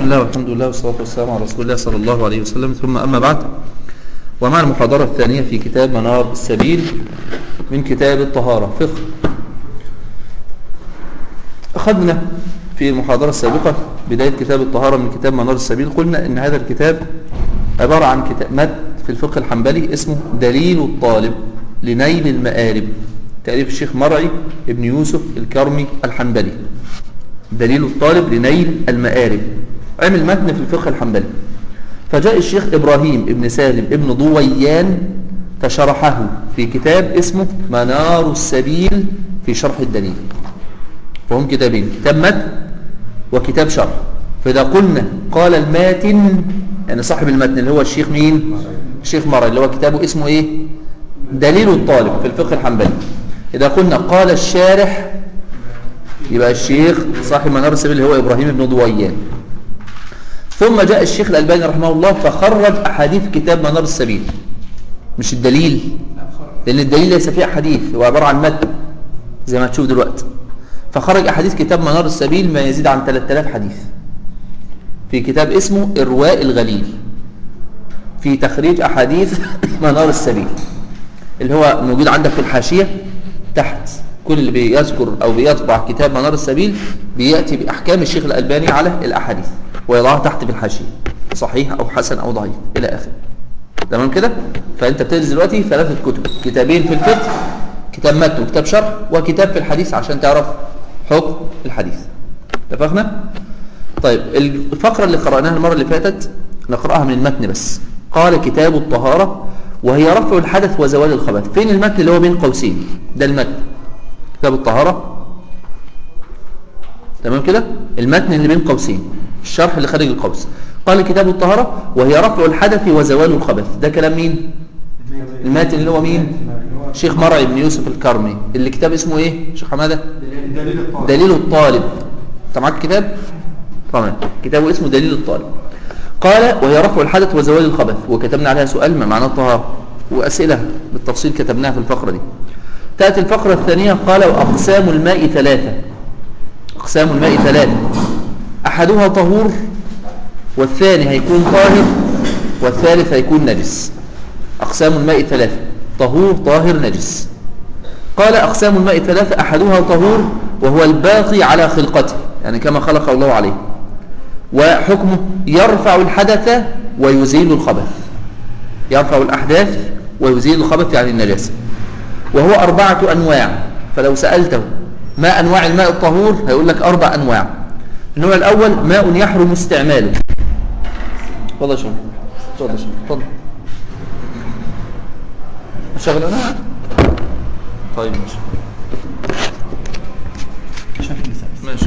الله والحمد لله والصلاة والسلام على رسول الله صلى الله عليه وسلم ثم أما بعد ومع المحاضرة الثانية في كتاب منار السبيل من كتاب الطهارة فقه أخذنا في المحاضرة السابقة بداية كتاب الطهارة من كتاب منار السبيل قلنا إن هذا الكتاب عبارة عن كتاب مد في الفقه الحنبلي اسمه دليل الطالب لنيل المآرب تأليف الشيخ مرعي ابن يوسف الكرمي الحنبلي دليل الطالب لنيل المآرب عمل متن في الفقه الحنبلي فجاء الشيخ إبراهيم ابن سالم ابن ضويان فشرحه في كتاب اسمه منار السبيل في شرح الدليل فهم كتابين كتاب متن وكتاب شرح فإذا قلنا قال الماتن يعني صاحب المتن اللي هو الشيخ مين الشيخ مرعي اللي هو كتابه اسمه ايه دليل الطالب في الفقه الحنبلي إذا قلنا قال الشارح يبقى الشيخ صاحب منار السبيل اللي هو إبراهيم بن ضويان ثم جاء الشيخ الألباني رحمه الله فخرج أحاديث كتاب منار السبيل مش الدليل لأن الدليل ليس فيه أحاديث هو عبارة عن متن زي ما تشوف دلوقتي فخرج أحاديث كتاب منار السبيل ما يزيد عن 3000 حديث في كتاب اسمه إرواء الغليل في تخريج أحاديث منار السبيل اللي هو موجود عندك في الحاشية تحت كل اللي بيذكر أو بيطبع كتاب منار السبيل بيأتي بأحكام الشيخ الألباني على الأحاديث ويضعها تحت في الحاشية صحيح أو حسن أو ضعيف إلى آخر تمام كده فأنت بتدرس دلوقتي ثلاثة كتب كتابين في الفقه كتاب متن وكتاب شرح وكتاب في الحديث عشان تعرف حكم الحديث اتفقنا طيب الفقرة اللي قرأناها المرة اللي فاتت نقرأها من المتن بس قال كتاب الطهارة وهي رفع الحدث وزوال الخبث فين المتن اللي هو بين قوسين ده المتن كتاب الطهارة تمام كده المتن اللي بين قوسين الشرح اللي خارج القوس قال كتاب الطهارة وهي رفع الحدث وزوال الخبث ده كلام مين الماتن اللي هو مين شيخ مرعي بن يوسف الكرمي اللي كتاب اسمه ايه شيخ حماده دليل الطالب انت معاك كتاب تمام كتابه اسمه دليل الطالب قال وهي رفع الحدث وزوال الخبث وكتبنا عليها سؤال ما معنى الطهارة وأسئلة بالتفصيل كتبناها في الفقرة دي تأتي الفقرة الثانية قال وأقسام الماء ثلاثة أقسام الماء ثلاثة أحدها طهور والثاني هيكون طاهر والثالث هيكون نجس أقسام الماء ثلاثة طهور طاهر نجس قال أقسام الماء ثلاثة أحدها طهور وهو الباقي على خلقته يعني كما خلق الله عليه وحكمه يرفع الحدث ويزيل الخبث يرفع الأحداث ويزيل الخبث يعني النجاسة وهو أربعة أنواع فلو سألته ما أنواع الماء الطهور هيقول لك أربع أنواع النوع الأول ماء يحرم استعماله تفضل شو تفضل شو تفضل شغل أنا طيب ماشي ماشي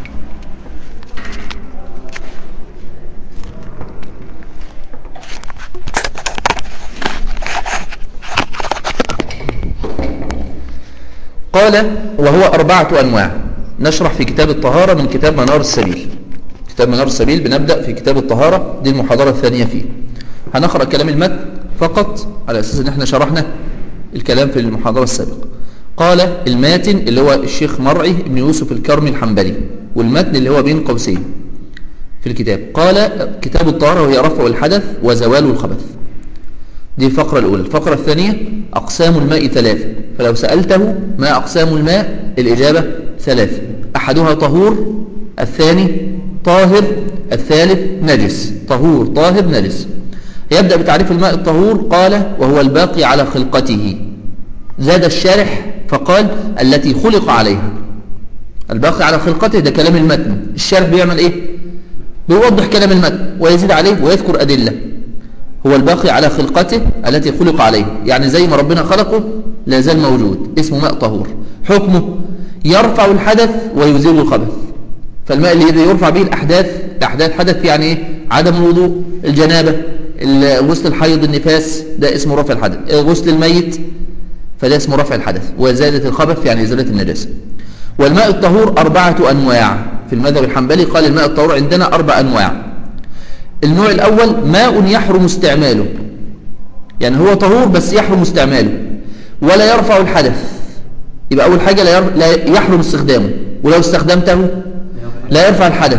قال وهو أربعة أنواع نشرح في كتاب الطهارة من كتاب منار السبيل كتاب منار السبيل بنبدأ في كتاب الطهارة دي المحاضرة الثانية فيه هنقرأ كلام المتن فقط على أساس ان احنا شرحنا الكلام في المحاضرة السابقة قال الماتن اللي هو الشيخ مرعي بن يوسف الكرمي الحنبلي والمتن اللي هو بين قوسين في الكتاب قال كتاب الطهارة وهي رفع الحدث وزوال الخبث دي الفقرة الأولى الفقرة الثانية أقسام الماء ثلاثة فلو سألته ما أقسام الماء الإجابة ثلاثة أحدها طهور الثاني طاهر الثالث نجس طهور طاهر نجس يبدأ بتعريف الماء الطهور قال وهو الباقي على خلقته زاد الشارح فقال التي خلق عليها الباقي على خلقته ده كلام المتن الشارح بيعمل ايه بيوضح كلام المتن ويزيد عليه ويذكر أدلة هو الباقي على خلقته التي خلق عليه يعني زي ما ربنا خلقه لا زال موجود اسمه ماء طهور حكمه يرفع الحدث ويزيل الخبث فالماء الذي يرفع به الأحداث الأحداث حدث يعني إيه؟ عدم الوضوء الجنابة غسل الحيض النفاس ده اسمه رفع الحدث غسل الميت فده اسمه رفع الحدث وزادة الخبث يعني إزالة النجاسة والماء الطهور أربعة أنواع في المذهب الحنبلي قال الماء الطهور عندنا أربع أنواع النوع الأول ماء يحرم استعماله يعني هو طهور بس يحرم استعماله ولا يرفع الحدث يبقى أول حاجة لا يحرم استخدامه ولو استخدمته لا يرفع الحدث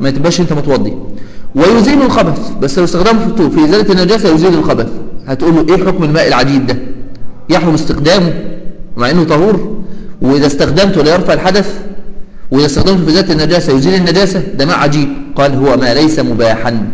ما تبقاش انت متوضي ويزيل الخبث بس لو استخدمه في الطهور في ازاله النجاسه يزيل الخبث هتقول له ايه حكم الماء العجيب ده يحرم استخدامه مع انه طهور واذا استخدمته لا يرفع الحدث واذا استخدمته في ازاله النجاسه يزيل النجاسه ده ماء عجيب قال هو ما ليس مباحا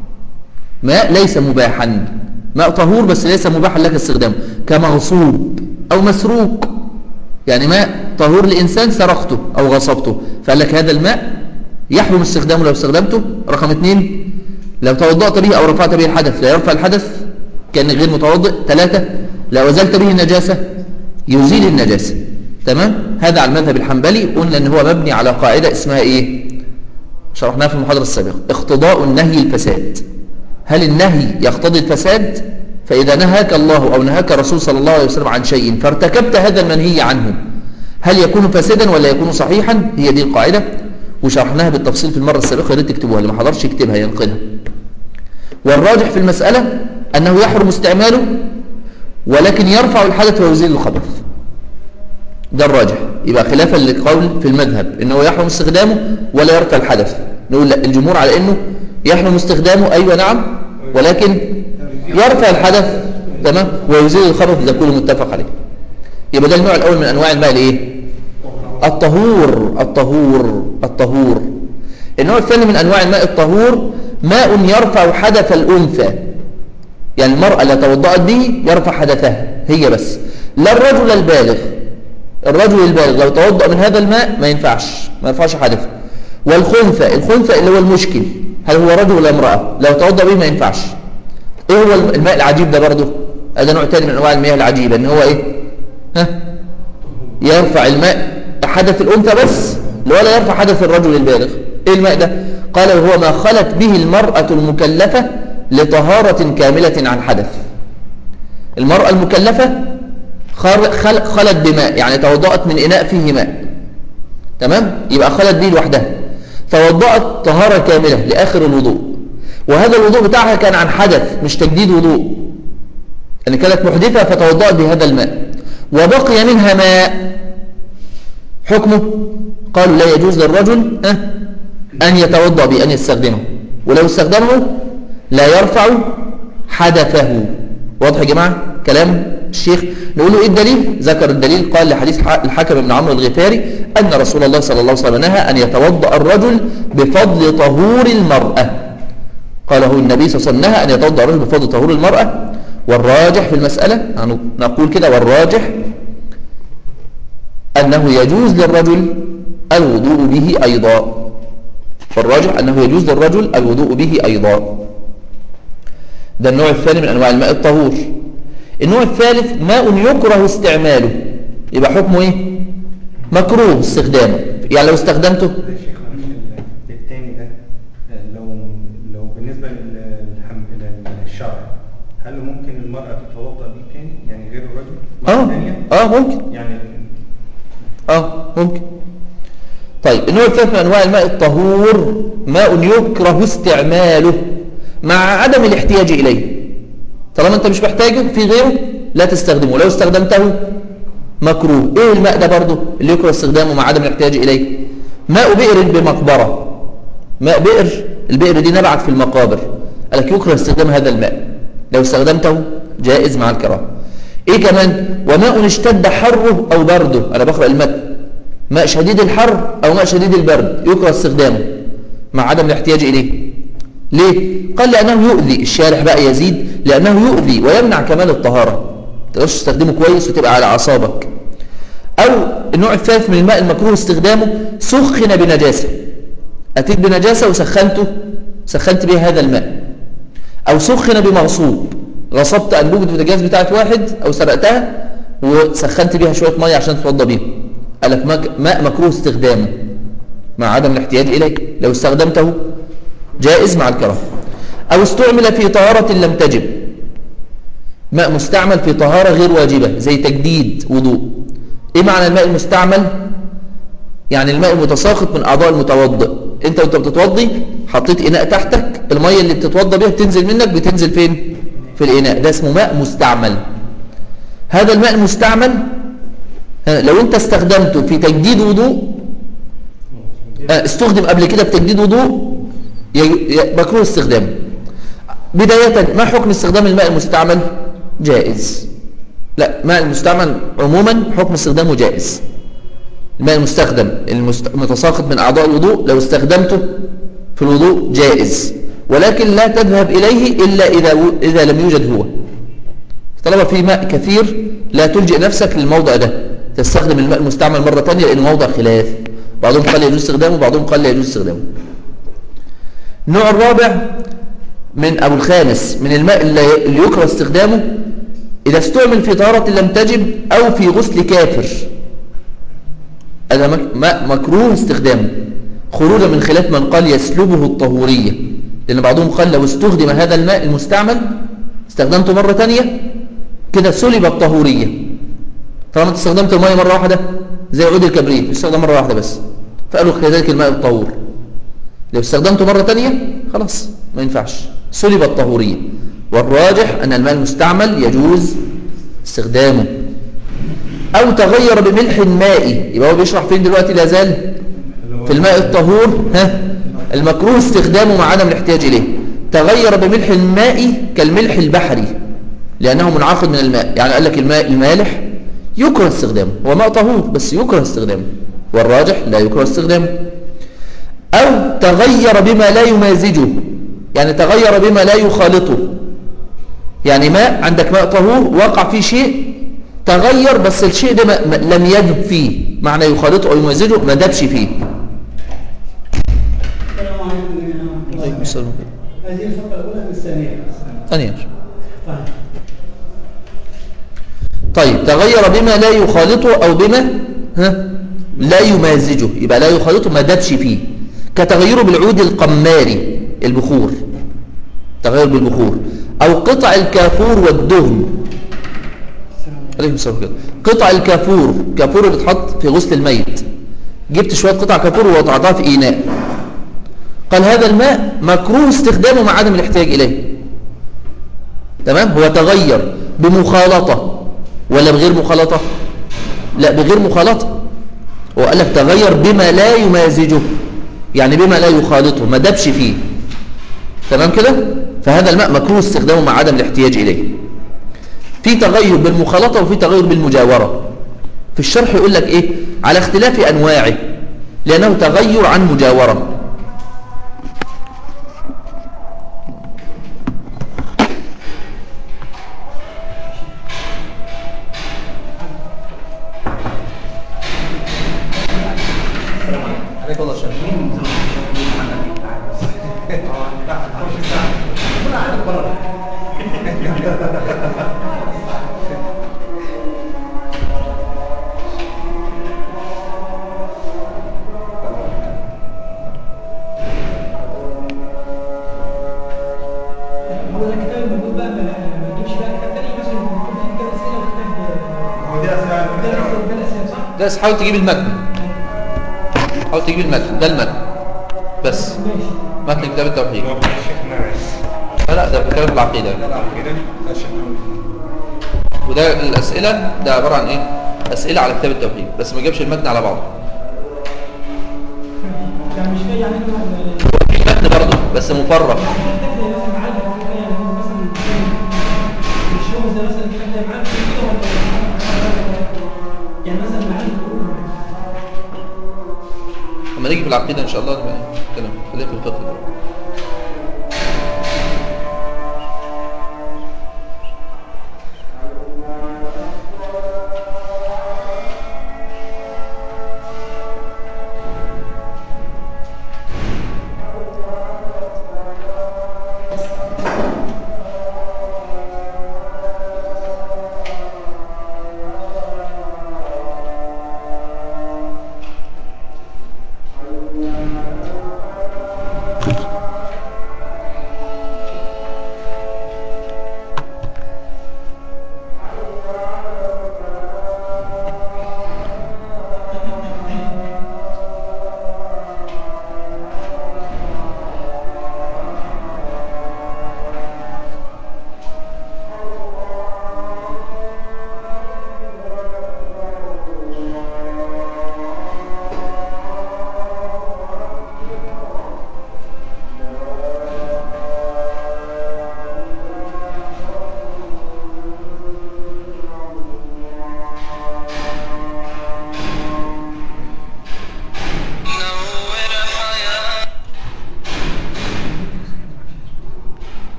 ماء ليس مباحا ماء طهور بس ليس مباحا لك استخدامه كمغصوب او مسروق يعني ماء طهور لإنسان سرقته أو غصبته فقال لك هذا الماء يحرم استخدامه لو استخدمته رقم اثنين لو توضأت به أو رفعت به الحدث لا يرفع الحدث كان غير متوضئ ثلاثة لو أزلت به النجاسة يزيل النجاسة تمام هذا على المذهب الحنبلي قلنا ان هو مبني على قاعدة اسمها ايه شرحناها في المحاضرة السابقة اقتضاء النهي الفساد هل النهي يقتضي الفساد فإذا نهاك الله أو نهاك رسول صلى الله عليه وسلم عن شيء فارتكبت هذا المنهي عنه هل يكون فاسدا ولا يكون صحيحا هي دي القاعدة وشرحناها بالتفصيل في المرة السابقة يا ريت تكتبوها اللي ما حضرش يكتبها ينقلها والراجح في المسألة أنه يحرم استعماله ولكن يرفع الحدث ويزيل الخبث ده الراجح يبقى خلافا للقول في المذهب انه يحرم استخدامه ولا يرفع الحدث نقول لا الجمهور على انه يحرم استخدامه ايوه نعم ولكن يرفع الحدث تمام ويزيل الخبث ده كله متفق عليه يبقى ده النوع الاول من انواع الماء الايه الطهور الطهور الطهور النوع الثاني من انواع الماء الطهور ماء يرفع حدث الانثى يعني المرأة اللي توضأت به يرفع حدثها هي بس لا الرجل البالغ الرجل البالغ لو توضأ من هذا الماء ما ينفعش ما ينفعش حدثه والخنثى الخنثى اللي هو المشكل هل هو رجل ولا امرأة لو توضأ به ما ينفعش ايه هو الماء العجيب ده برضه هذا نوع تاني من انواع المياه العجيبة ان هو ايه ها يرفع الماء حدث الانثى بس ولا يرفع حدث الرجل البالغ ايه الماء ده قال وهو ما خلت به المرأة المكلفة لطهارة كاملة عن حدث المرأة المكلفة خلت بماء يعني توضأت من إناء فيه ماء تمام يبقى خلت به لوحدها توضأت طهارة كاملة لآخر الوضوء وهذا الوضوء بتاعها كان عن حدث مش تجديد وضوء يعني كانت محدثة فتوضأت بهذا الماء وبقي منها ماء حكمه قالوا لا يجوز للرجل أن يتوضأ بأن يستخدمه ولو استخدمه لا يرفع حدثه واضح يا جماعة كلام الشيخ نقول له ايه الدليل ذكر الدليل قال لحديث الحكم بن عمرو الغفاري أن رسول الله صلى الله عليه وسلم نهى أن يتوضأ الرجل بفضل طهور المرأة قاله النبي صلى الله عليه وسلم نهى أن يتوضأ الرجل بفضل طهور المرأة والراجح في المسألة نقول كده والراجح أنه يجوز للرجل الوضوء به أيضا والراجح أنه يجوز للرجل الوضوء به أيضا ده النوع الثاني من أنواع الماء الطهور النوع الثالث ماء يكره استعماله يبقى حكمه ايه مكروه استخدامه يعني لو استخدمته الثاني ده لو لو بالنسبة للشرع هل ممكن المرأة تتوضأ بيه تاني يعني غير الرجل اه اه ممكن يعني اه ممكن طيب النوع الثالث من انواع الماء الطهور ماء يكره استعماله مع عدم الاحتياج اليه طالما انت مش محتاجه في غيره لا تستخدمه لو استخدمته مكروه ايه الماء ده برضه اللي يكره استخدامه مع عدم الاحتياج اليه ماء بئر بمقبرة ماء بئر البئر دي نبعت في المقابر قال لك يكره استخدام هذا الماء لو استخدمته جائز مع الكراهه ايه كمان وماء اشتد حره او برده انا بقرا المتن ماء شديد الحر او ماء شديد البرد يكره استخدامه مع عدم الاحتياج اليه ليه قال لانه يؤذي الشارح بقى يزيد لانه يؤذي ويمنع كمال الطهاره تقدرش تستخدمه كويس وتبقى على اعصابك او النوع الثالث من الماء المكروه استخدامه سخن بنجاسه اتيت بنجاسه وسخنته سخنت بها هذا الماء او سخن بمغصوب غصبت انبوبه البوتاجاز بتاعت واحد او سرقتها وسخنت بيها شويه ميه عشان تتوضى بيها قال لك ماء مكروه استخدامه مع عدم الاحتياج اليه لو استخدمته جائز مع الكراهه او استعمل في طهاره لم تجب ماء مستعمل في طهاره غير واجبه زي تجديد وضوء ايه معنى الماء المستعمل يعني الماء المتساقط من اعضاء المتوضئ انت وانت بتتوضي حطيت اناء تحتك الميه اللي بتتوضى بيها بتنزل منك بتنزل فين في الاناء ده اسمه ماء مستعمل هذا الماء المستعمل لو انت استخدمته في تجديد وضوء استخدم قبل كده في تجديد وضوء ي- ي- مكروه استخدامه بداية ما حكم استخدام الماء المستعمل جائز لا ماء المستعمل عموما حكم استخدامه جائز الماء المستخدم المست- المتساقط من أعضاء الوضوء لو استخدمته في الوضوء جائز ولكن لا تذهب إليه إلا إذا, و- إذا لم يوجد هو طالما في ماء كثير لا تلجئ نفسك للموضع ده تستخدم الماء المستعمل مرة تانية لأنه موضع خلاف بعضهم قال يجوز استخدامه وبعضهم قال لا يجوز استخدامه النوع الرابع من أو الخامس من الماء اللي اللي يكره استخدامه إذا استعمل في طهارة لم تجب أو في غسل كافر هذا مك- ماء مكروه استخدامه خروجا من خلاف من قال يسلبه الطهورية لأن بعضهم قال لو استخدم هذا الماء المستعمل استخدمته مرة تانية كده سلب الطهورية طالما انت استخدمت الماء مرة واحدة زي عود الكبريت استخدم مرة واحدة بس فقالوا كذلك الماء الطهور لو استخدمته مرة تانية خلاص ما ينفعش سلب الطهورية والراجح أن الماء المستعمل يجوز استخدامه أو تغير بملح مائي يبقى هو بيشرح فين دلوقتي لا زال في الماء الطهور ها المكروه استخدامه مع عدم الاحتياج إليه تغير بملح مائي كالملح البحري لأنه منعقد من الماء يعني قال لك الماء المالح يكره استخدامه هو ماء طهور بس يكره استخدامه والراجح لا يكره استخدامه أو تغير بما لا يمازجه يعني تغير بما لا يخالطه يعني ماء عندك ماء طهور وقع فيه شيء تغير بس الشيء ده ما ما- لم يدب فيه معنى يخالطه أو يمازجه ما دبش فيه السلام عليكم يا جماعة. عليكم السلام. هذه الفقرة الأولى من الثانية ثانية طيب طيب تغير بما لا يخالطه أو بما ها لا يمازجه يبقى لا يخالطه ما دبش فيه كتغيره بالعود القماري البخور تغير بالبخور أو قطع الكافور والدهن عليكم السلام كده قطع الكافور كافور اللي بتحط في غسل الميت جبت شوية قطع كافور ووضعتها في إناء قال هذا الماء مكروه استخدامه مع عدم الاحتياج إليه تمام هو تغير بمخالطة ولا بغير مخالطة لا بغير مخالطة هو قال لك تغير بما لا يمازجه يعني بما لا يخالطه ما دبش فيه تمام كده فهذا الماء مكروه استخدامه مع عدم الاحتياج إليه في تغير بالمخالطة وفي تغير بالمجاورة في الشرح يقول لك إيه على اختلاف أنواعه لأنه تغير عن مجاورة عليك الله الشرح هو ده الكتاب الموجود بقى ما ما تجيبش بقى كتاب تاني مثلا يكون فيه كتاب أسئلة وكتاب هو دي أسئلة ده الأسئلة ده الأسئلة صح؟ ده حاول تجيب المتن حاول تجيب المتن ده المتن بس ماشي متن كتاب التوحيد هو الشيخ نعيس لا لا ده بيتكلم في العقيدة لا لا كده ده الشيخ نعيس وده الأسئلة ده عبارة عن إيه؟ أسئلة على كتاب التوحيد بس ما جابش المتن على بعضه يعني مش جاي يعني إنه في متن برضه بس مفرغ كتاب زي مثلا معلم أو كده يعني هو مثلا مش هو زي مثلا كتاب زي معلم كده ولا يعني مثلا معلم لما نيجي في العقيدة إن شاء الله نبقى نتكلم خلينا في الفقه دلوقتي.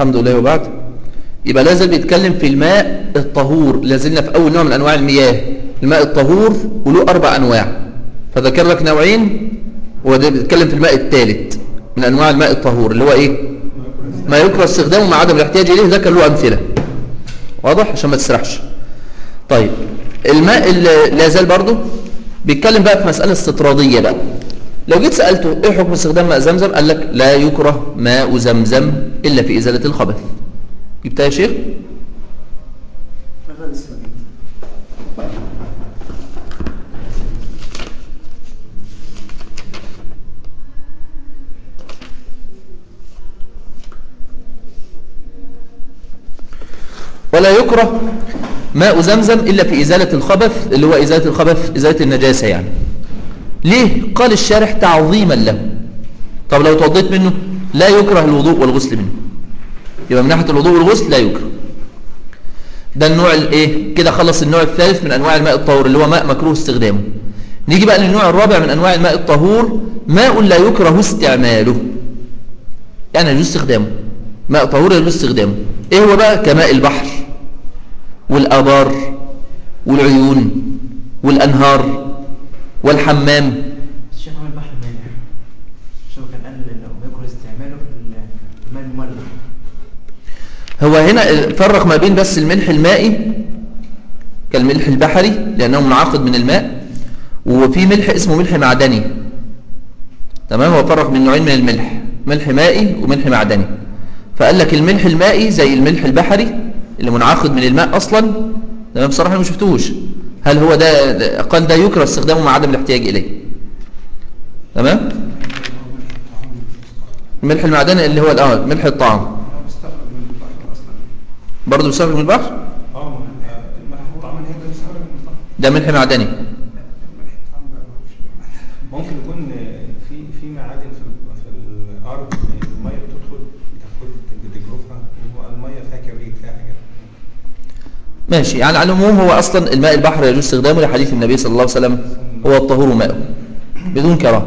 الحمد لله وبعد يبقى لازم بيتكلم في الماء الطهور لازلنا في أول نوع من أنواع المياه الماء الطهور وله أربع أنواع فذكر لك نوعين وده بيتكلم في الماء الثالث من أنواع الماء الطهور اللي هو إيه ما يكره استخدامه مع عدم الاحتياج إليه ذكر له أمثلة واضح عشان ما تسرحش طيب الماء اللي لا زال برضه بيتكلم بقى في مسألة استطرادية بقى لو جيت سألته ايه حكم استخدام ماء زمزم قال لك لا يكره ماء زمزم إلا في إزالة الخبث جبتها يا شيخ ولا يكره ماء زمزم إلا في إزالة الخبث اللي هو إزالة الخبث إزالة النجاسة يعني ليه؟ قال الشارح تعظيما له طب لو توضيت منه لا يكره الوضوء والغسل منه يبقى من ناحية الوضوء والغسل لا يكره ده النوع الايه كده خلص النوع الثالث من انواع الماء الطهور اللي هو ماء مكروه استخدامه نيجي بقى للنوع الرابع من انواع الماء الطهور ماء لا يكره استعماله يعني يجوز استخدامه ماء طهور يجوز استخدامه ايه هو بقى كماء البحر والابار والعيون والانهار والحمام الشيخ عمل البحر مانع شو كان قال لو يكره استعماله في الماء المملح هو هنا فرق ما بين بس الملح المائي كالملح البحري لأنه منعقد من الماء وفي ملح اسمه ملح معدني تمام هو فرق من نوعين من الملح ملح مائي وملح معدني فقال لك الملح المائي زي الملح البحري اللي منعقد من الماء أصلا تمام بصراحة أنا ما شفتوش هل هو ده, ده قال ده يكره استخدامه مع عدم الاحتياج إليه تمام الملح المعدني اللي هو الأول ملح الطعام برضه بيستخرج من البحر اه ما طعم الهند بيستخرج من البحر ده ملح معدني ممكن يكون في في معادن في ال- في الارض الميه بتدخل بتاخد بتجرفها والميه فيها كبريت فيها حاجات ماشي يعني على العموم هو أصلا الماء البحر يجوز استخدامه لحديث النبي صلى الله عليه وسلم هو الطهور ماءه بدون كراهه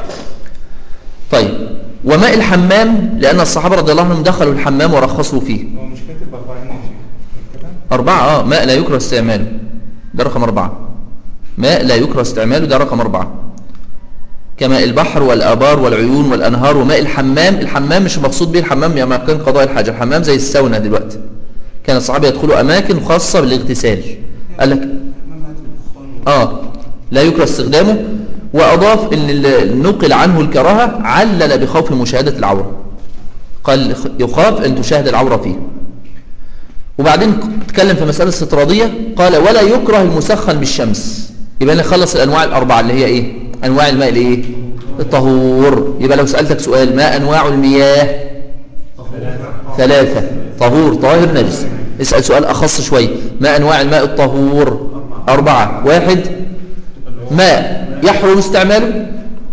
طيب وماء الحمام لأن الصحابة رضي الله عنهم دخلوا الحمام ورخصوا فيه هو مش كاتب اربعه هنا يا شيخ كده أربعة آه ماء لا يكره استعماله ده رقم أربعة ماء لا يكره استعماله ده رقم أربعة كماء البحر والآبار والعيون والأنهار وماء الحمام الحمام مش مقصود به الحمام يا مكان قضاء الحاجة الحمام زي الساونا دلوقتي كان الصحابة يدخلوا أماكن خاصة بالاغتسال قال لك آه لا يكره استخدامه وأضاف أن اللي نقل عنه الكراهة علل بخوف مشاهدة العورة قال يخاف أن تشاهد العورة فيه وبعدين اتكلم في مسألة استطرادية قال ولا يكره المسخن بالشمس يبقى نخلص الأنواع الأربعة اللي هي إيه أنواع الماء الإيه الطهور يبقى لو سألتك سؤال ما أنواع المياه ثلاثة طهور طاهر نجس اسأل سؤال أخص شوي ما أنواع الماء الطهور أربعة واحد ماء يحرم استعماله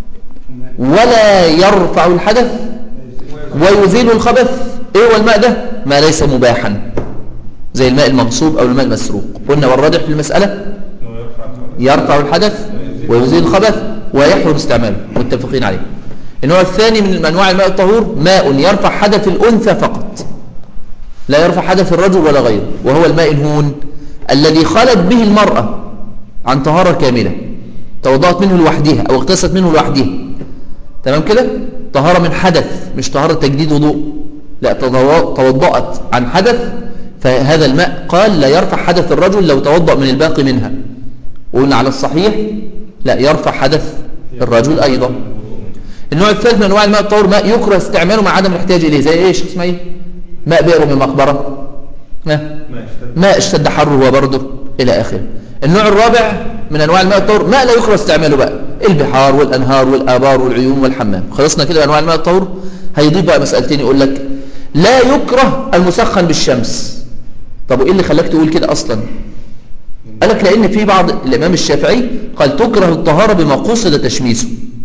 ولا يرفع الحدث ويزيل الخبث ايه هو الماء ده ما ليس مباحا زي الماء المغصوب او الماء المسروق قلنا والراجح في المسألة انه يرفع يرفع الحدث ويزيل الخبث ويحرم استعماله متفقين عليه النوع الثاني من انواع الماء الطهور ماء يرفع حدث الانثى فقط لا يرفع حدث الرجل ولا غيره وهو الماء الهون الذي خلت به المرأة عن طهارة كاملة توضأت منه لوحدها أو اغتسلت منه لوحدها تمام كده طهارة من حدث مش طهارة تجديد وضوء لا تضو- توضأت عن حدث فهذا الماء قال لا يرفع حدث الرجل لو توضأ من الباقي منها وقلنا على الصحيح لا يرفع حدث الرجل أيضا النوع الثالث من انواع الماء الطهور ماء يكره استعماله مع عدم الاحتياج اليه زي ايش اسمه ايه ماء بئر من مقبره ها؟ ما اشتد ماء اشتد حره وبرده الى اخره النوع الرابع من انواع الماء الطهور ماء لا يكره استعماله بقى البحار والانهار والابار والعيون والحمام خلصنا كده بانواع الماء الطهور هيضيف بقى مسالتين يقول لك لا يكره المسخن بالشمس طب وايه اللي خلاك تقول كده اصلا قال لك لان في بعض الامام الشافعي قال تكره الطهاره بما قصد تشميسه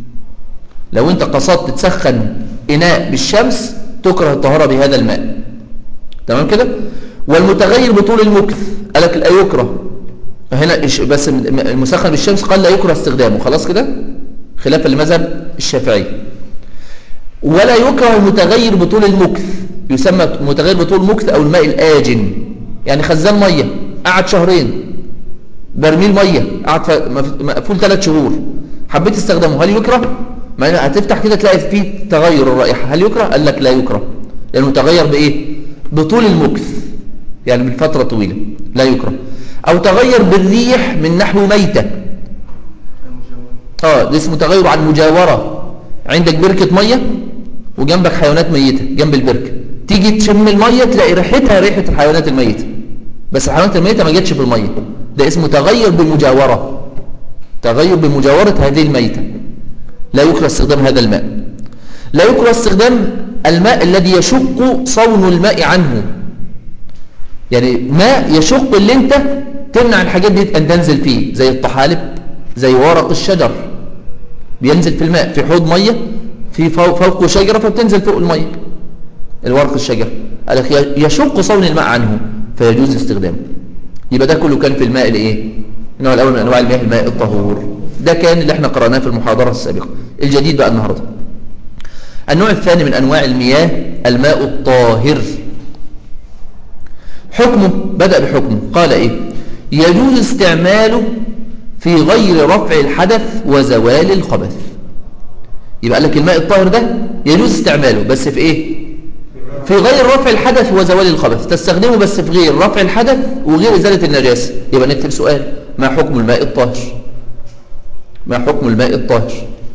لو انت قصدت تسخن اناء بالشمس تكره الطهاره بهذا الماء تمام كده والمتغير بطول المكث قال لك لا يكره هنا إش- بس المسخن بالشمس قال لا يكره استخدامه خلاص كده خلافا لمذهب الشافعي ولا يكره المتغير بطول المكث يسمى متغير بطول مكث أو الماء الآجن يعني خزان مية قعد شهرين برميل مية قعد ف- مف- مقفول ثلاث شهور حبيت تستخدمه هل يكره؟ ما هتفتح كده تلاقي فيه تغير الرائحة هل يكره؟ قال لك لا يكره لأنه تغير بإيه؟ بطول المكث يعني من فترة طويلة لا يكره أو تغير بالريح من نحو ميتة اه ده اسمه تغير عن مجاورة عندك بركة مية وجنبك حيوانات ميتة جنب البركة تيجي تشم المية تلاقي ريحتها ريحة الحيوانات الميتة بس الحيوانات الميتة ما جاتش في المية ده اسمه تغير بالمجاورة تغير بمجاورة هذه الميتة لا يكره استخدام هذا الماء لا يكره استخدام الماء الذي يشق صون الماء عنه يعني ماء يشق اللي انت تمنع الحاجات دي ان تنزل فيه زي الطحالب زي ورق الشجر بينزل في الماء في حوض ميه في فوق فوقه شجره فبتنزل فوق الميه الورق الشجر قال لك يشق صون الماء عنه فيجوز استخدامه يبقى ده كله كان في الماء الايه النوع الاول من انواع المياه الماء الطهور ده كان اللي احنا قرأناه في المحاضره السابقه الجديد بقى النهارده النوع الثاني من انواع المياه الماء الطاهر حكمه بدأ بحكمه قال إيه يجوز استعماله في غير رفع الحدث وزوال الخبث يبقى قال لك الماء الطاهر ده يجوز استعماله بس في إيه في غير رفع الحدث وزوال الخبث تستخدمه بس في غير رفع الحدث وغير إزالة النجاسة يبقى نكتب سؤال ما حكم الماء الطاهر ما حكم الماء الطاهر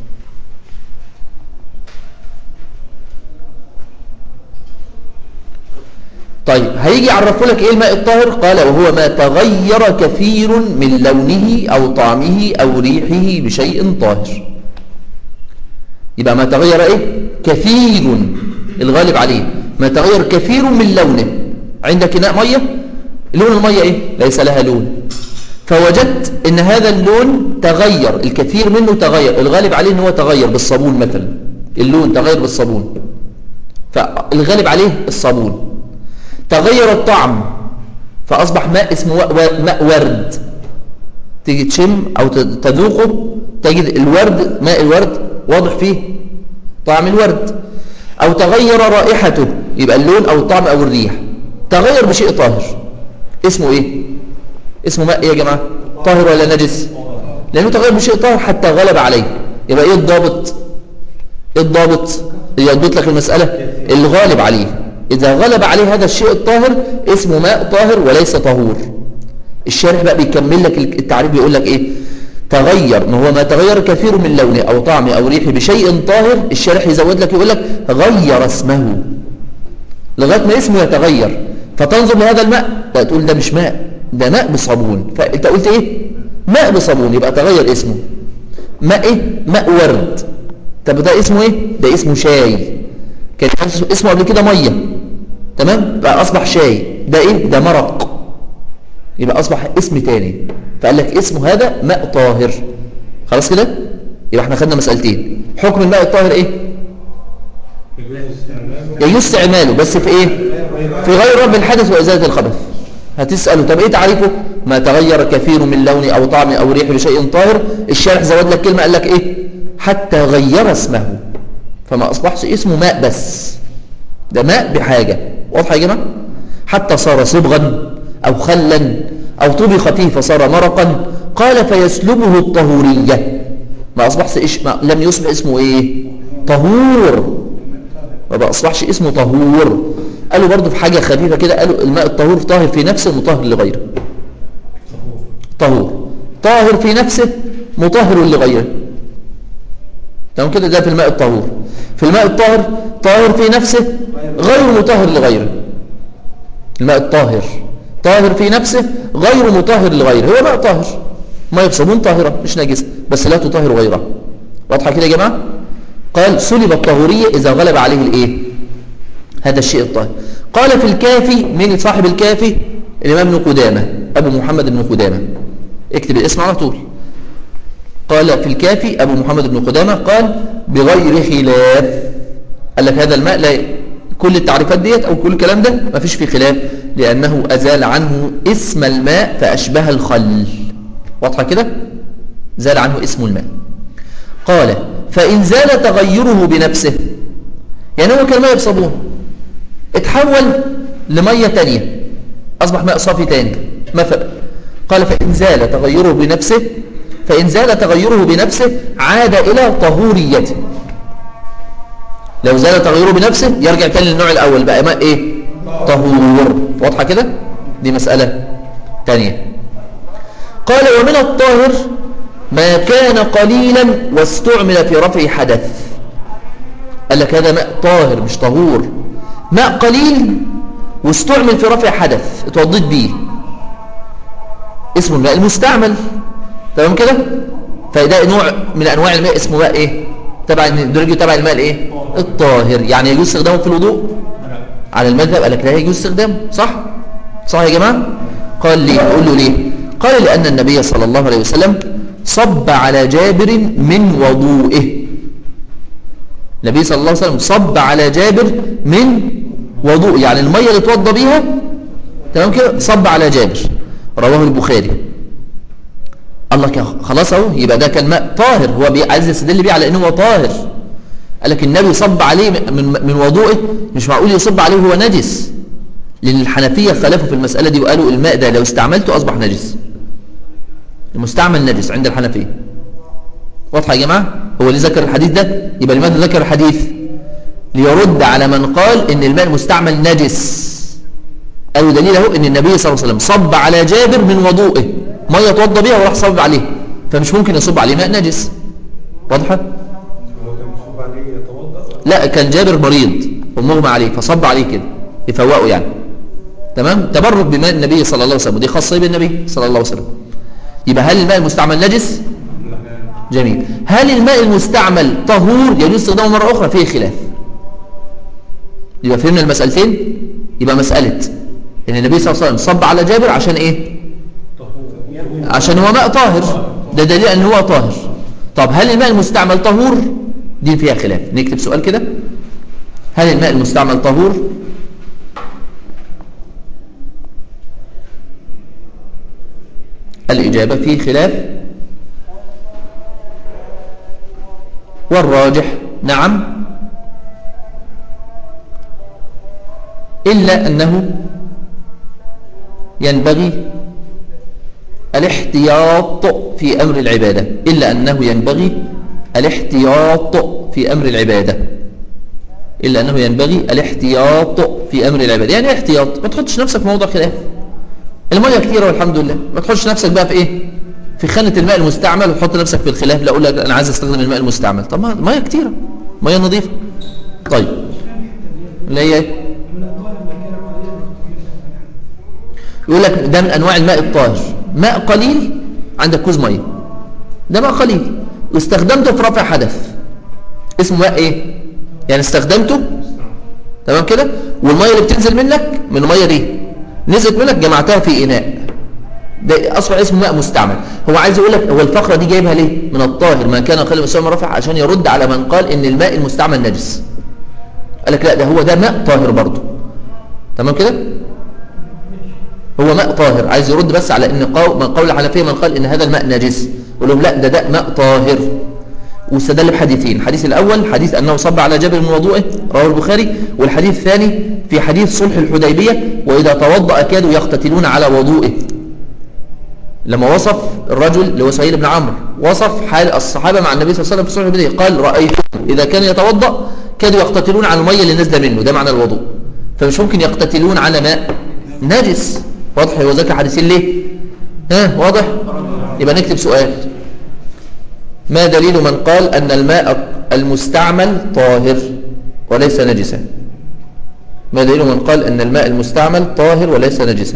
طيب هيجي يعرفوا لك ايه الماء الطاهر قال وهو ما تغير كثير من لونه او طعمه او ريحه بشيء طاهر يبقى ما تغير ايه كثير الغالب عليه ما تغير كثير من لونه عندك اناء ميه لون الميه ايه ليس لها لون فوجدت ان هذا اللون تغير الكثير منه تغير الغالب عليه ان هو تغير بالصابون مثلا اللون تغير بالصابون فالغالب عليه الصابون تغير الطعم فأصبح ماء اسمه ماء ورد تيجي تشم أو تذوقه تجد الورد ماء الورد واضح فيه طعم الورد أو تغير رائحته يبقى اللون أو الطعم أو الريح تغير بشيء طاهر اسمه إيه اسمه ماء إيه يا جماعة طاهر ولا نجس لأنه تغير بشيء طاهر حتى غلب عليه يبقى إيه الضابط إيه الضابط يضبط لك المسألة الغالب عليه إذا غلب عليه هذا الشيء الطاهر اسمه ماء طاهر وليس طهور الشارح بقى بيكمل لك التعريف بيقول لك إيه تغير ما هو ما تغير كثير من لونه أو طعمه أو ريحه بشيء طاهر الشارح يزود لك يقول لك غير اسمه لغاية ما اسمه يتغير فتنظر لهذا الماء لا تقول ده مش ماء ده ماء بصابون فأنت قلت إيه ماء بصابون يبقى تغير اسمه ماء إيه ماء ورد طب ده اسمه إيه ده اسمه شاي كان اسمه قبل كده ميه تمام بقى اصبح شاي ده ايه ده مرق يبقى اصبح اسم تاني فقال لك اسمه هذا ماء طاهر خلاص كده يبقى احنا خدنا مسألتين حكم الماء الطاهر ايه يجوز استعماله بس في ايه في غير رب الحدث وازاله الخبث هتسأله طب ايه تعريفه ما تغير كثير من لون او طعم او ريح بشيء طاهر الشارح زود لك كلمة قال لك ايه حتى غير اسمه فما أصبحش اسمه ماء بس ده ماء بحاجة واضح يا جماعة حتى صار صبغا أو خلا أو طبخ فيه فصار مرقا قال فيسلبه الطهورية ما أصبحش إيش ما لم يصبح اسمه إيه طهور ما أصبحش اسمه طهور قالوا برضو في حاجة خفيفة كده قالوا الماء الطهور طاهر في نفسه مطهر لغيره طهور طاهر في نفسه مطهر لغيره تمام كده ده في الماء الطهور في الماء الطاهر طاهر في نفسه غير مطهر لغيره الماء الطاهر طاهر في نفسه غير مطهر لغيره هو ماء طاهر ماء بصابون طاهرة مش نجسة بس لا تطهر غيرها واضحة كده يا جماعة قال سلب الطهورية إذا غلب عليه الإيه هذا الشيء الطاهر قال في الكافي من صاحب الكافي الإمام ابن قدامة أبو محمد بن قدامة اكتب الاسم على طول قال في الكافي أبو محمد بن قدامة قال بغير خلاف قال لك هذا الماء لا كل التعريفات ديت أو كل الكلام ده ما فيش فيه خلاف لأنه أزال عنه اسم الماء فأشبه الخل واضحة كده زال عنه اسم الماء قال فإن زال تغيره بنفسه يعني هو كان ماء بصابون اتحول لمية تانية أصبح ماء صافي تاني مثلا قال فإن زال تغيره بنفسه فإن زال تغيره بنفسه عاد إلى طهوريته لو زال تغيره بنفسه يرجع تاني للنوع الأول بقى ماء إيه طهور واضحة كده دي مسألة تانية قال ومن الطاهر ما كان قليلا واستعمل في رفع حدث قال لك هذا ماء طاهر مش طهور ماء قليل واستعمل في رفع حدث اتوضيت بيه اسمه الماء المستعمل تمام كده فده نوع من انواع الماء اسمه ماء ايه تبع درجه تبع الماء الايه الطاهر يعني يجوز استخدامه في الوضوء على المذهب قال لك لا يجوز استخدامه صح صح يا جماعه قال ليه قول له ليه قال لان النبي صلى الله عليه وسلم صب على جابر من وضوئه النبي صلى الله عليه وسلم صب على جابر من وضوء يعني الميه اللي اتوضى بيها تمام كده صب على جابر رواه البخاري الله كده خلاص اهو يبقى ده كان ماء طاهر هو بي- عايز يستدل بيه على انه هو طاهر قال لك النبي صب عليه من من وضوئه مش معقول يصب عليه وهو نجس لان الحنفيه خالفوا في المساله دي وقالوا الماء ده لو استعملته اصبح نجس المستعمل نجس عند الحنفيه واضحه يا جماعه هو اللي ذكر الحديث ده يبقى لماذا ذكر الحديث ليرد على من قال ان الماء المستعمل نجس أو دليل اهو ان النبي صلى الله عليه وسلم صب على جابر من وضوئه ميه توضى بيها وراح صب عليه فمش ممكن يصب عليه ماء نجس واضحه هو كان مصوب عليه يتوضا ولا لا كان جابر مريض ومغمى عليه فصب عليه كده يفوقه يعني تمام تبرك بماء النبي صلى الله عليه وسلم ودي خاصه بالنبي صلى الله عليه وسلم يبقى هل الماء المستعمل نجس جميل هل الماء المستعمل طهور يجوز استخدامه مره اخرى فيه خلاف يبقى فهمنا المسالتين يبقى مساله ان النبي صلى الله عليه وسلم صب على جابر عشان ايه عشان هو ماء طاهر ده دليل ان هو طاهر طب هل الماء المستعمل طهور دي فيها خلاف نكتب سؤال كده هل الماء المستعمل طهور الإجابة فيه خلاف والراجح نعم إلا أنه ينبغي الاحتياط في أمر العبادة إلا أنه ينبغي الاحتياط في أمر العبادة إلا أنه ينبغي الاحتياط في أمر العبادة يعني إيه احتياط ما تحطش نفسك في موضع خلاف المية كتيرة والحمد لله ما تحطش نفسك بقى في إيه في خانة الماء المستعمل وتحط نفسك في الخلاف لا أقول لك أنا عايز أستخدم الماء المستعمل طب ما مية كتيرة مية نظيفة طيب اللي هي إيه يقول لك ده من انواع الماء الطاهر ماء قليل عندك كوز ميه ده ماء قليل واستخدمته في رفع حدث اسمه ماء ايه يعني استخدمته تمام كده والميه اللي بتنزل منك من الميه دي نزلت منك جمعتها في اناء ده اصبح اسمه ماء مستعمل هو عايز يقول لك هو الفقره دي جايبها ليه من الطاهر ما كان قليل مسلم رفع عشان يرد على من قال ان الماء المستعمل نجس قال لك لا ده هو ده ماء طاهر برضه تمام كده هو ماء طاهر عايز يرد بس على ان قول من قول الحنفيه من قال ان هذا الماء نجس يقول لهم لا ده ده ماء طاهر واستدل بحديثين الحديث الاول حديث انه صب على جبل من وضوئه رواه البخاري والحديث الثاني في حديث صلح الحديبيه واذا توضا كادوا يقتتلون على وضوئه لما وصف الرجل اللي هو سعيد بن عمرو وصف حال الصحابه مع النبي صلى الله عليه وسلم في صلح الحديبيه قال رايت اذا كان يتوضا كادوا يقتتلون على الميه اللي نازله منه ده معنى الوضوء فمش ممكن يقتتلون على ماء نجس واضح هو ذكر حديثين ليه ها واضح يبقى نكتب سؤال ما دليل من قال أن الماء المستعمل طاهر وليس نجسا ما دليل من قال أن الماء المستعمل طاهر وليس نجسا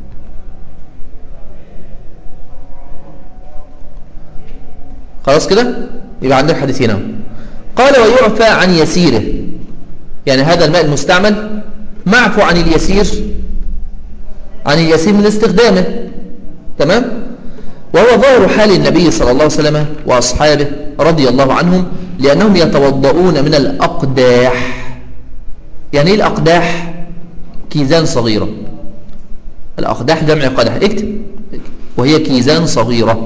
خلاص كده يبقى عندنا حديثين اهو قال ويعفى عن يسيره يعني هذا الماء المستعمل معفو عن اليسير عن اليسير من استخدامه تمام وهو ظاهر حال النبي صلى الله عليه وسلم وأصحابه رضي الله عنهم لأنهم يتوضؤون من الأقداح يعني إيه الأقداح كيزان صغيرة الأقداح جمع قدح اكتب وهي كيزان صغيرة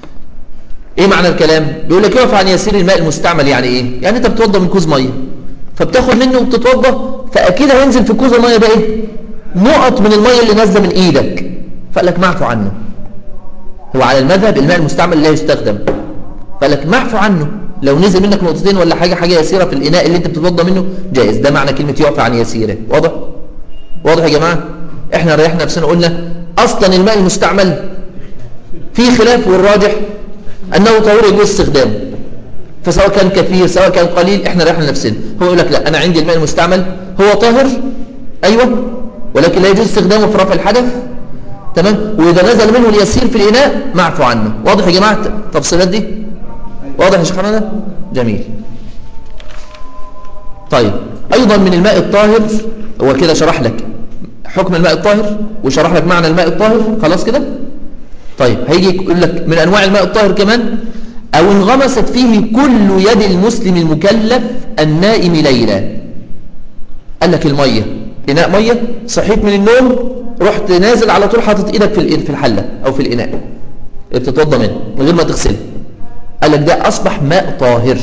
ايه معنى الكلام بيقول لك يقف عن يسير الماء المستعمل يعني ايه يعني انت بتوضى من كوز ميه فبتاخد منه وبتتوضا فاكيد هينزل في كوز الميه ده ايه نقط من الميه اللي نازله من ايدك فقال لك معفو عنه هو على المذهب الماء المستعمل لا يستخدم فقال لك معفو عنه لو نزل منك نقطتين ولا حاجه حاجه يسيره في الاناء اللي انت بتتوضا منه جائز ده معنى كلمه يعفى عن يسيره واضح واضح يا جماعه احنا ريحنا نفسنا قلنا اصلا الماء المستعمل في خلاف والراجح انه طهور يجوز استخدامه فسواء كان كثير سواء كان قليل احنا ريحنا نفسنا هو يقول لك لا انا عندي الماء المستعمل هو طاهر ايوه ولكن لا يجوز استخدامه في رفع الحدث تمام واذا نزل منه اليسير في الاناء معفو عنه واضح يا جماعه التفصيلات دي واضح يا شيخ حماده جميل طيب ايضا من الماء الطاهر هو كده شرح لك حكم الماء الطاهر وشرح لك معنى الماء الطاهر خلاص كده طيب هيجي يقول لك من انواع الماء الطاهر كمان او انغمست فيه كل يد المسلم المكلف النائم ليلا قال لك الميه اناء ميه صحيت من النوم رحت نازل على طول حاطط ايدك في في الحله او في الاناء بتتوضى منه من غير ما تغسله قال لك ده اصبح ماء طاهر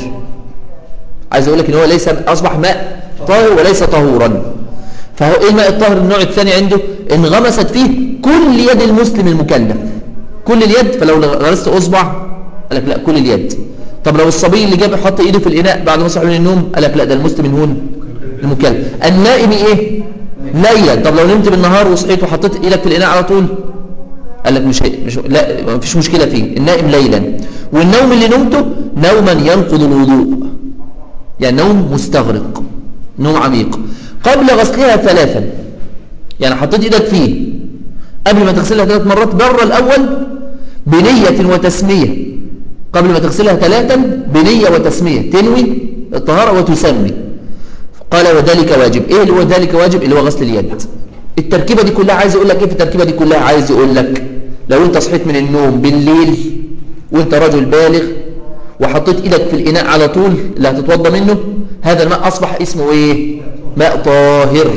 عايز اقول لك ان هو ليس اصبح ماء طاهر وليس طهورا فهو ايه الماء الطاهر النوع الثاني عنده انغمست فيه كل يد المسلم المكلف كل اليد فلو غرست اصبع قال لك لا كل اليد طب لو الصبي اللي جاب حط ايده في الاناء بعد ما صحى من النوم قال لك لا ده المسلم هون المكلف النائم ايه ليلا طب لو نمت بالنهار وصحيت وحطيت ايدك في الاناء على طول قال لك مش مش لا ما فيش مشكله فيه النائم ليلا والنوم اللي نمته نوما ينقض الوضوء يعني نوم مستغرق نوم عميق قبل غسلها ثلاثا يعني حطيت ايدك فيه قبل ما تغسلها ثلاث مرات بره الاول بنيه وتسميه قبل ما تغسلها ثلاثا بنيه وتسميه تنوي الطهاره وتسمي قال وذلك واجب ايه اللي هو ذلك واجب اللي هو غسل اليد التركيبه دي كلها عايز يقول لك ايه في التركيبه دي كلها عايز يقول لك لو انت صحيت من النوم بالليل وانت رجل بالغ وحطيت ايدك في الاناء على طول اللي هتتوضى منه هذا الماء اصبح اسمه ايه ماء طاهر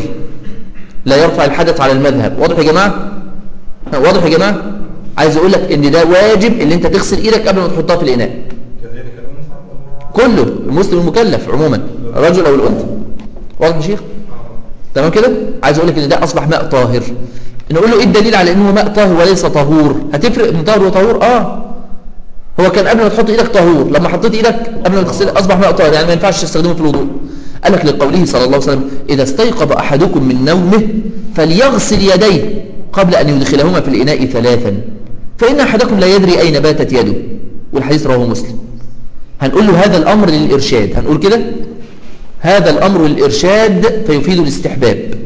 لا يرفع الحدث على المذهب واضح يا جماعه واضح يا جماعه عايز اقول لك ان ده واجب ان انت تغسل ايدك قبل ما تحطها في الاناء كذلك الأنثى كله المسلم المكلف عموما الرجل او الانثى واضح يا شيخ تمام كده عايز اقول لك ان ده اصبح ماء طاهر نقول له ايه الدليل على انه ماء طاهر وليس طهور هتفرق من طاهر وطهور اه هو كان قبل ما تحط ايدك طهور لما حطيت ايدك قبل ما تغسل اصبح ماء طاهر يعني ما ينفعش تستخدمه في الوضوء قال لك لقوله صلى الله عليه وسلم اذا استيقظ احدكم من نومه فليغسل يديه قبل ان يدخلهما في الاناء ثلاثا فان احدكم لا يدري اين باتت يده والحديث رواه مسلم هنقول له هذا الامر للارشاد هنقول كده هذا الامر للارشاد فيفيد الاستحباب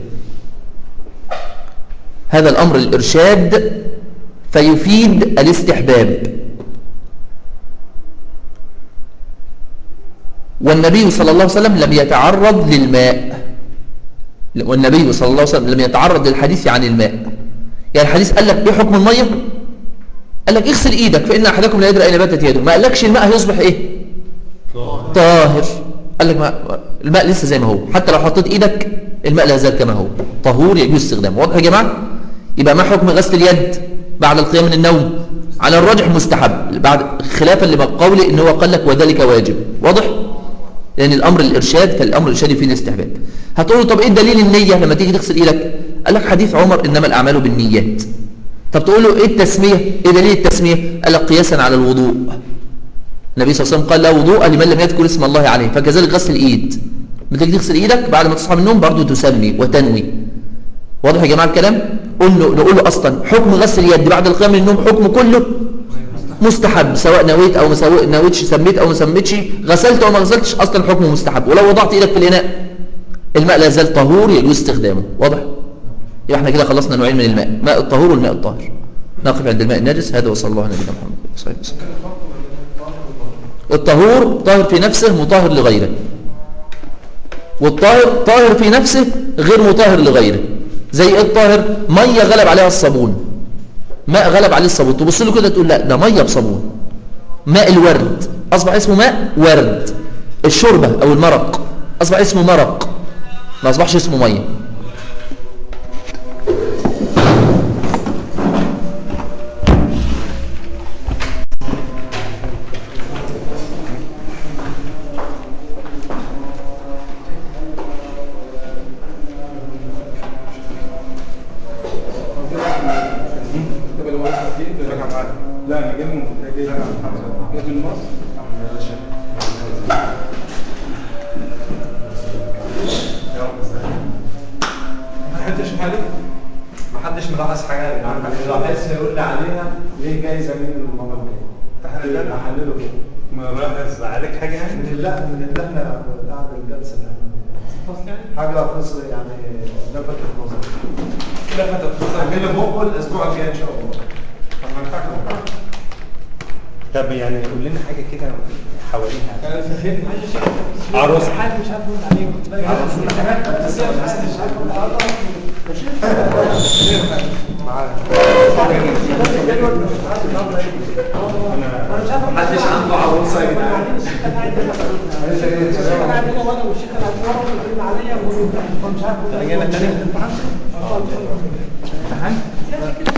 هذا الامر للارشاد فيفيد الاستحباب والنبي صلى الله عليه وسلم لم يتعرض للماء والنبي صلى الله عليه وسلم لم يتعرض للحديث عن الماء يعني الحديث قال لك ايه حكم الميه قال لك اغسل ايدك فان احدكم لا يدري اين باتت يده ما قالكش الماء هيصبح ايه طاهر قال لك ما الماء لسه زي ما هو حتى لو حطيت ايدك الماء لا يزال كما هو طهور يجوز استخدامه واضح يا جماعه يبقى ما حكم غسل اليد بعد القيام من النوم على الراجح مستحب بعد خلافا لقول ان هو قال لك وذلك واجب واضح لان الامر الارشاد فالامر الارشادي فيه الاستحباب هتقول له طب ايه دليل النيه لما تيجي تغسل ايدك قال لك حديث عمر انما الاعمال بالنيات طب تقول له ايه التسميه ايه دليل التسميه قال لك قياسا على الوضوء النبي صلى الله عليه وسلم قال لا وضوء لمن لم يذكر اسم الله عليه فكذلك غسل الايد بتيجي تغسل ايدك بعد ما تصحى من النوم برضه تسمي وتنوي واضح يا جماعه الكلام قول له نقول له اصلا حكم غسل اليد بعد القيام من النوم حكمه كله مستحب سواء نويت او ما نويتش سميت او ما سميتش غسلت او ما غسلتش اصلا حكمه مستحب ولو وضعت ايدك في الاناء الماء لا زال طهور يجوز استخدامه واضح يبقى احنا كده خلصنا نوعين من الماء ماء الطهور والماء الطاهر نقف عند الماء النجس هذا وصلى الله على نبينا محمد صلى الله عليه وسلم الطهور طاهر في نفسه مطهر لغيره والطاهر طاهر في نفسه غير مطهر لغيره زي ايه الطاهر ميه غلب عليها الصابون ماء غلب عليه الصابون تبص له كده تقول لا ده ميه بصابون ماء الورد اصبح اسمه ماء ورد الشوربه او المرق اصبح اسمه مرق ما اصبحش اسمه ميه لا انا جايب من جايب جايب من مصر ما حدش حالي ما حدش ملاحظ حاجه اللي لاحظ يقول لي عليها ليه جايزه من المره الجايه تحليل احلله كده ما لاحظ عليك حاجه يعني من لا من اللي احنا بعد الجلسه اللي احنا فصل يعني حاجه قصه يعني لفتت نظري لفتت نظرك هجيب بكره الاسبوع الجاي ان شاء الله طب ما ينفعش بكرة؟ طب يعني قول لنا حاجه كده حواليها انا فهمت عروسة. حد مش عارف ارد عليه كنت باجي بس أنا مش عارف انا مش عارف محدش عنده عروسه يا جدعان الشيخ قاعد هنا وانا والشيخ قاعد ورا وبيقول عليا ومش عارف انا جاي لك تاني امتحان